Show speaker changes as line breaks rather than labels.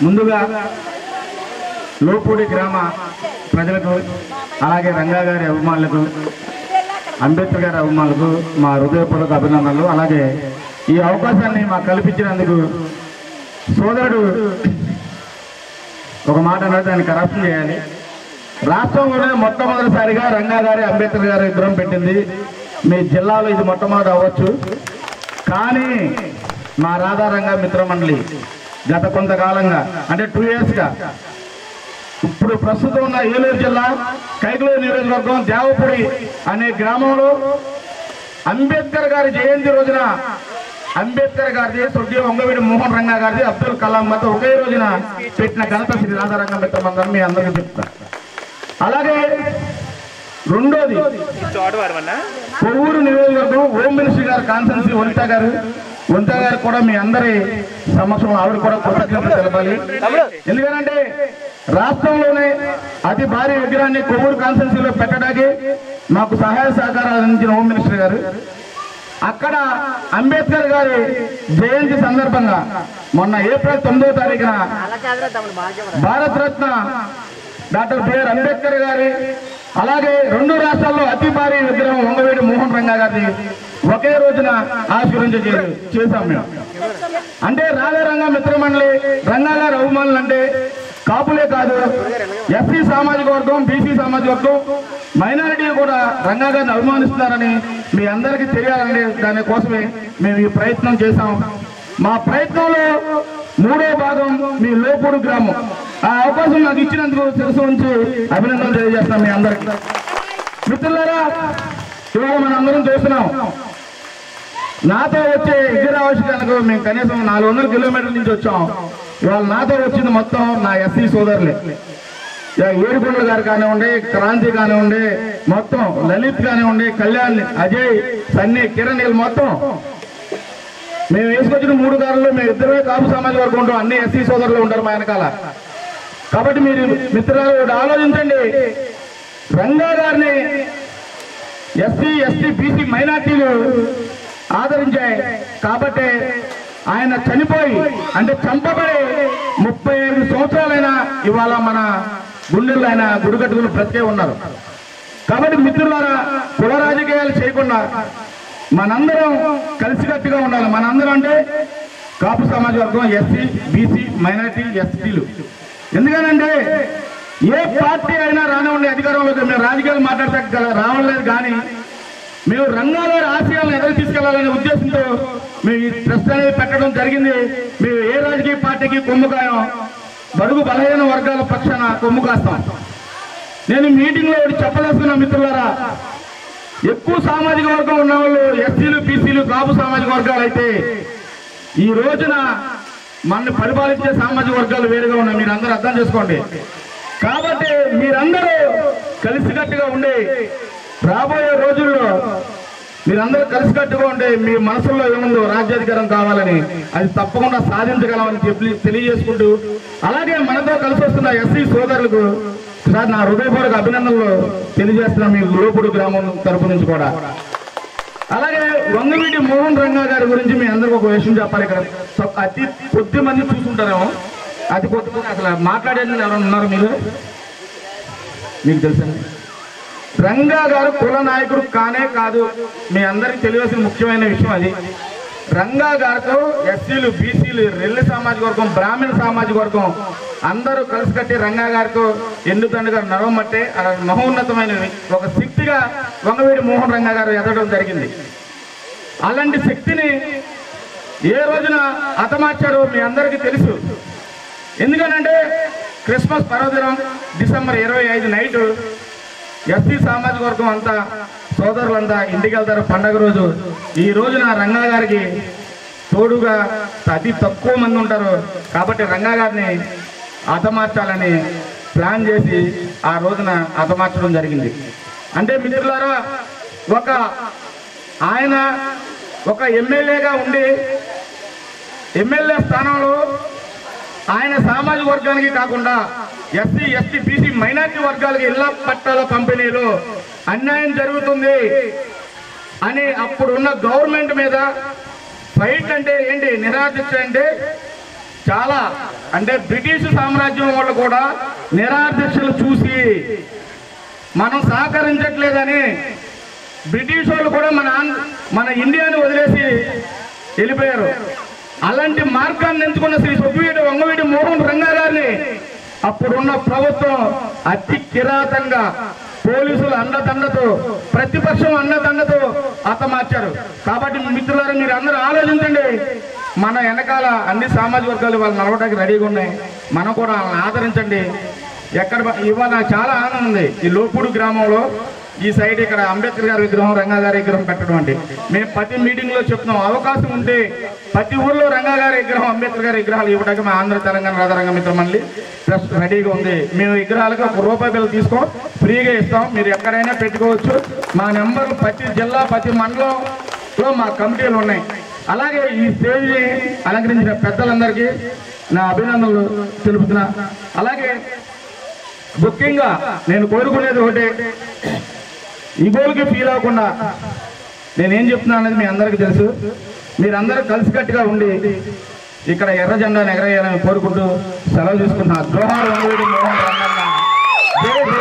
ముందుగా లోపూడి గ్రామ ప్రజలకు అలాగే రంగా గారి అభిమానులకు అంబేద్కర్ గారి అభిమానులకు మా హృదయపూర్వక అభినందనలు అలాగే ఈ అవకాశాన్ని మాకు కల్పించినందుకు సోదరుడు ఒక మాట అన్నది దాన్ని కరప్షన్ చేయాలి రాష్ట్రంలోనే మొట్టమొదటిసారిగా రంగా గారి అంబేద్కర్ గారి విగ్రహం పెట్టింది మీ జిల్లాలో ఇది మొట్టమొదటి అవ్వచ్చు కానీ మా రాధారంగ మిత్రమండలి గత కొంతకాలంగా అంటే టూ ఇయర్స్గా ఇప్పుడు ప్రస్తుతం ఉన్న ఏలూరు జిల్లా కైకలూరు నియోజకవర్గం దేవపురి అనే గ్రామంలో అంబేద్కర్ గారి జయంతి రోజున అంబేద్కర్ గారిది స్వర్గీయ వంగవీడి మోహన్ రంగా గారిది అబ్దుల్ కలాం మధ్య ఒకే రోజున పెట్టిన ఘనత శ్రీ రాధారంగ మిత్రమందరం మీ అందరికీ చెప్తా అలాగే రెండోది కొవ్వూరు నియోజకవర్గం హోమ్ మినిస్టర్ గారు కాన్సెన్సీ వనిత గారు వనిత గారు కూడా మీ అందరి సమక్షంలో ఆవిడ కూడా కృతజ్ఞతలు తెలపాలి ఎందుకంటే రాష్ట్రంలోనే అతి భారీ విగ్రహాన్ని కొవ్వూరు కాన్సెన్సీలో పెట్టడానికి మాకు సహాయ సహకారాలు అందించిన హోమ్ మినిస్టర్ గారు అక్కడ అంబేద్కర్ గారి జయంతి సందర్భంగా మొన్న ఏప్రిల్ తొమ్మిదో తారీఖున భారత రత్న డాక్టర్ బిఆర్ అంబేద్కర్ గారి అలాగే రెండు రాష్ట్రాల్లో అతి భారీ విగ్రహం వంగవేడి మోహన్ రంగా గారిది ఒకే రోజున ఆవిష్కరించ చేశాం మేము అంటే రాజారంగ మిత్రమండలి రంగా గారి అవమానులు అంటే కాపులే కాదు ఎస్సీ సామాజిక వర్గం బీసీ సామాజిక వర్గం మైనారిటీ కూడా రంగా గారిని అభిమానిస్తున్నారని మీ అందరికీ తెలియాలని దానికోసమే మేము ఈ ప్రయత్నం చేశాం మా ప్రయత్నంలో మూడో భాగం మీ లోపూడు గ్రామం ఆ అవకాశం నాకు ఇచ్చినందుకు శిరసు ఉంచి అభినందనలు తెలియజేస్తున్నాం మీ అందరికి మిత్రులారా ఇవాళ మనం అందరం చూస్తున్నాం నాతో వచ్చే ఇద్దరు ఆవశ్యకాలకు మేము కనీసం నాలుగు వందల కిలోమీటర్ల నుంచి వచ్చాం ఇవాళ నాతో వచ్చింది మొత్తం నా ఎస్సీ సోదరులే ఇక ఏడుకొండలు గారు కానివ్వండి క్రాంతి కానివ్వండి మొత్తం లలిత్ కానివ్వండి కళ్యాణ్ అజయ్ సన్నీ కిరణ్ వీళ్ళు మొత్తం మేము వేసుకొచ్చిన మూడు కారుల్లో మేము ఇద్దరే కాపు సామాజిక వర్గం ఉంటాం అన్ని ఎస్సీ సోదరులు ఉంటారు మా వెనకాల కాబట్టి మీరు మిత్రులు ఒకటి ఆలోచించండి రంగా గారిని ఎస్సీ ఎస్టీ బీసీ మైనార్టీలు ఆదరించాయి కాబట్టి ఆయన చనిపోయి అంటే చంపబడి ముప్పై ఐదు సంవత్సరాలైనా ఇవాళ మన గుండెల్లో ఆయన గుడి కట్టుకుని బ్రతికే ఉన్నారు కాబట్టి మిత్రులారా కుల రాజకీయాలు చేయకుండా మనందరం కలిసికట్టుగా ఉండాలి మనందరం అంటే కాపు సమాజ వర్గం ఎస్సీ బీసీ మైనార్టీ ఎస్టీలు ఎందుకనంటే ఏ పార్టీ అయినా రానివ్వండి అధికారంలోకి మేము రాజకీయాలు మాట్లాడతా రావట్లేదు కానీ మేము రంగాల ఆశయాలను ఎదురు తీసుకెళ్లాలనే ఉద్దేశంతో మేము ఈ ట్రస్ట్ అనేది పెట్టడం జరిగింది మేము ఏ రాజకీయ పార్టీకి కొమ్ము కాయం బడుగు బలహీన వర్గాల పక్షాన కొమ్ము కాస్తాం నేను మీటింగ్ లో ఒకటి చెప్పదలుచుకున్న మిత్రులారా ఎక్కువ సామాజిక వర్గం ఉన్న వాళ్ళు ఎస్సీలు బీసీలు కాపు సామాజిక వర్గాలు అయితే ఈ రోజున మనల్ని పరిపాలించే సామాజిక వర్గాలు వేరుగా ఉన్నాయి మీరు అందరూ అర్థం చేసుకోండి కాబట్టి మీరందరూ కలిసికట్టుగా ఉండి రాబోయే రోజుల్లో మీరందరూ కలిసికట్టుగా ఉండి మీ మనసులో ఏముందో రాజ్యాధికారం కావాలని అది తప్పకుండా సాధించగలమని చెప్పి తెలియజేసుకుంటూ అలాగే మనతో కలిసి వస్తున్న ఎస్సీ సోదరులకు సార్ నా హృదయపూర్వక అభినందనలు తెలియజేస్తున్నా మీ లోపుడు గ్రామం తరపు నుంచి కూడా అలాగే వంగవీటి మోహన్ రంగా గారి గురించి మీ అందరికి ఒక విషయం చెప్పాలి ఇక్కడ సో- అతి కొద్ది మంది చూసుంటారేమో అతి కొద్ది మంది అసలు మాట్లాడేది ఎవరైనా ఉన్నారు మీరు మీకు తెలుసండి రంగా గారు కుల నాయకుడు కానే కాదు మీ అందరికి తెలియాల్సిన ముఖ్యమైన విషయం అది రంగా గారితో ఎస్సీలు బీసీలు రెల్లి సామాజిక వర్గం బ్రాహ్మణ సామాజిక వర్గం అందరూ కలిసి కట్టి రంగా గారితో ఎన్నుతండ్రి గారు నడవమట్టే ఆ మహోన్నతమైన ఒక శక్తిగా వంగవీడి మోహన్ రంగా గారు ఎదగడం జరిగింది అలాంటి శక్తిని ఏ రోజున హతమార్చారో మీ అందరికీ తెలుసు ఎందుకనంటే క్రిస్మస్ పర్వదినం డిసెంబర్ ఇరవై ఐదు నైట్ ఎస్సీ సామాజిక వర్గం అంతా సోదరులంతా ఇంటికి వెళ్తారు పండగ రోజు ఈ రోజున రంగా గారికి తోడుగా అతి తక్కువ మంది ఉంటారు కాబట్టి రంగా గారిని హతమార్చాలని ప్లాన్ చేసి ఆ రోజున హతమార్చడం జరిగింది అంటే మిత్రులారా ఒక ఆయన ఒక ఎమ్మెల్యేగా ఉండి ఎమ్మెల్యే స్థానంలో ఆయన సామాజిక వర్గానికి కాకుండా ఎస్సీ ఎస్టీ బీసీ మైనార్టీ వర్గాలకి ఇళ్ల పట్టాల పంపిణీలో అన్యాయం జరుగుతుంది అని అప్పుడు ఉన్న గవర్నమెంట్ మీద ఫైట్ అంటే ఏంటి నిరాదీక్ష అంటే చాలా అంటే బ్రిటిష్ సామ్రాజ్యం వాళ్ళు కూడా నిరాదీక్షలు చూసి మనం సహకరించట్లేదని బ్రిటిష్ వాళ్ళు కూడా మన ఆంధ్ర- మన ఇండియాని వదిలేసి వెళ్ళిపోయారు అలాంటి మార్గాన్ని ఎంచుకున్న శ్రీ సుబ్బివీడి వంగవీడి మోహన్ రంగా గారిని అప్పుడున్న ప్రభుత్వం అతి కిరాతంగా పోలీసులు అండదండతో ప్రతిపక్షం అండదండతో హతమార్చారు కాబట్టి మిత్రులారా మీరు అందరూ ఆలోచించండి మన వెనకాల అన్ని సామాజిక వర్గాలు వాళ్ళు నడవడానికి రెడీగా ఉన్నాయి మనం కూడా వాళ్ళని ఆదరించండి ఎక్కడ బ- ఇవాళ నాకు చాలా ఆనందం ఉంది ఈ లోపూడు గ్రామంలో ఈ సైడ్ ఇక్కడ అంబేద్కర్ గారి విగ్రహం రంగా గారి విగ్రహం పెట్టడం అంటే మేము ప్రతి మీటింగ్ లో చెప్తున్నాం అవకాశం ఉంటే ప్రతి ఊర్లో రంగా గారి విగ్రహం అంబేద్కర్ గారి విగ్రహాలు ఇవ్వడానికి మా ఆంధ్ర తెలంగాణ రాధారంగ మిత్ర మండలి ప్లస్ రెడీగా ఉంది మేము విగ్రహాలకు ఒక రూపాయి బిల్లు తీసుకో ఫ్రీగా ఇస్తాం మీరు ఎక్కడైనా పెట్టుకోవచ్చు మా నెంబర్ ప్రతి జిల్లా ప్రతి మండలంలో మా కమిటీలు ఉన్నాయి అలాగే ఈ స్టేజ్ అలంకరించిన పెద్దలందరికీ నా అభినందనలు తెలుపుతున్నా అలాగే ముఖ్యంగా నేను కోరుకునేది ఒకటే ఇగోలకి ఫీల్ అవ్వకుండా నేనేం చెప్తున్నా అనేది మీ అందరికీ తెలుసు మీరందరూ కలిసికట్టుగా ఉండి ఇక్కడ ఎర్ర జెండాను ఎగరేయాలని కోరుకుంటూ సెలవు తీసుకుంటున్నా జోహార్ వంగవీడి మోహన్ రంగన్న జై జై